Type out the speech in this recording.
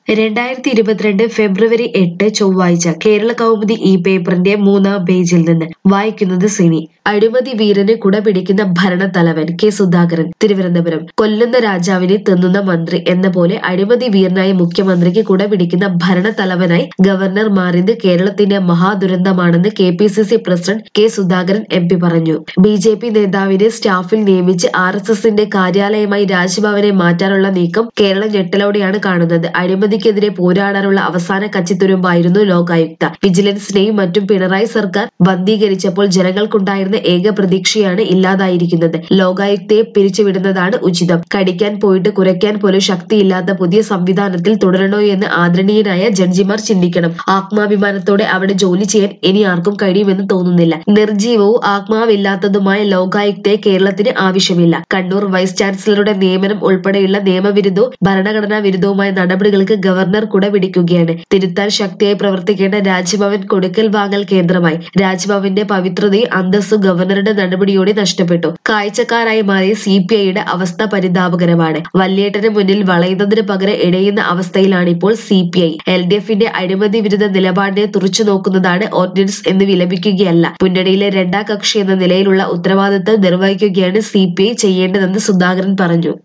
രണ്ടായിരത്തി ഇരുപത്തിരണ്ട് ഫെബ്രുവരി എട്ട് ചൊവ്വാഴ്ച കേരള കൗമുദി ഈ പേപ്പറിന്റെ മൂന്നാം പേജിൽ നിന്ന് വായിക്കുന്നത് സിനി അഴിമതി വീരന് കുടപിടിക്കുന്ന ഭരണത്തലവൻ കെ സുധാകരൻ തിരുവനന്തപുരം കൊല്ലുന്ന രാജാവിനെ തിന്നുന്ന മന്ത്രി എന്ന പോലെ അഴിമതി വീരനായ മുഖ്യമന്ത്രിക്ക് കുടപിടിക്കുന്ന ഭരണത്തലവനായി ഗവർണർ മാറിയത് കേരളത്തിന്റെ മഹാദുരന്തമാണെന്ന് K P C C president K Sudhakaran M P പറഞ്ഞു ബി ജെ പി നേതാവിനെ സ്റ്റാഫിൽ നിയമിച്ച് ആർ എസ് എസിന്റെ കാര്യാലയമായി രാജ്ഭവനെ മാറ്റാനുള്ള നീക്കം കേരളം ഞെട്ടലോടെയാണ് കാണുന്നത് അഴിമതിക്കെതിരെ പോരാടാനുള്ള അവസാന കച്ചിത്തുരുമ്പായിരുന്നു ലോകായുക്ത വിജിലൻസിനെയും മറ്റും പിണറായി സർക്കാർ ബന്ധീകരിച്ചപ്പോൾ ജനങ്ങൾക്കുണ്ടായിരുന്ന ഏക പ്രതീക്ഷയാണ് ഇല്ലാതായിരിക്കുന്നത് ലോകായുക്തയെ പിരിച്ചുവിടുന്നതാണ് ഉചിതം കടിക്കാൻ പോയിട്ട് കുരയ്ക്കാൻ പോലും ശക്തിയില്ലാത്ത പുതിയ സംവിധാനത്തിൽ തുടരണോ എന്ന് ആദരണീയനായ ജഡ്ജിമാർ ചിന്തിക്കണം ആത്മാഭിമാനത്തോടെ അവിടെ ജോലി ചെയ്യാൻ ഇനി ആർക്കും കഴിയുമെന്ന് തോന്നുന്നില്ല നിർജീവവും ആത്മാവില്ലാത്തതുമായ ലോകായുക്തയെ കേരളത്തിന് ആവശ്യമില്ല കണ്ണൂർ വൈസ് ചാൻസലറുടെ നിയമനം ഉൾപ്പെടെയുള്ള നിയമവിരുദ്ധവും ഭരണഘടനാ വിരുദ്ധവുമായ നടപടികൾക്ക് ഗവർണർ കുടപിടിക്കുകയാണ് തിരുത്താൻ ശക്തിയായി പ്രവർത്തിക്കേണ്ട രാജ്ഭവൻ കൊടുക്കൽ വാങ്ങൽ കേന്ദ്രമായി രാജ്ഭവന്റെ പവിത്രതയും അന്തസ്സും ഗവർണറുടെ നടപടിയോടെ നഷ്ടപ്പെട്ടു കാഴ്ചക്കാരായി മാറിയ സി പി ഐയുടെ അവസ്ഥ പരിതാപകരമാണ് വല്യേട്ടന് മുന്നിൽ വളയുന്നതിന് പകരം ഇടയുന്ന അവസ്ഥയിലാണ് ഇപ്പോൾ C P I L D എഫിന്റെ അഴിമതി വിരുദ്ധ നിലപാടിനെ തുറച്ചു നോക്കുന്നതാണ് ഓർഡിനൻസ് എന്ന് വിലപിക്കുകയല്ല മുന്നണിയിലെ രണ്ടാം കക്ഷി എന്ന നിലയിലുള്ള ഉത്തരവാദിത്തം നിർവഹിക്കുകയാണ് സി പി ഐ ചെയ്യേണ്ടതെന്ന് സുധാകരൻ പറഞ്ഞു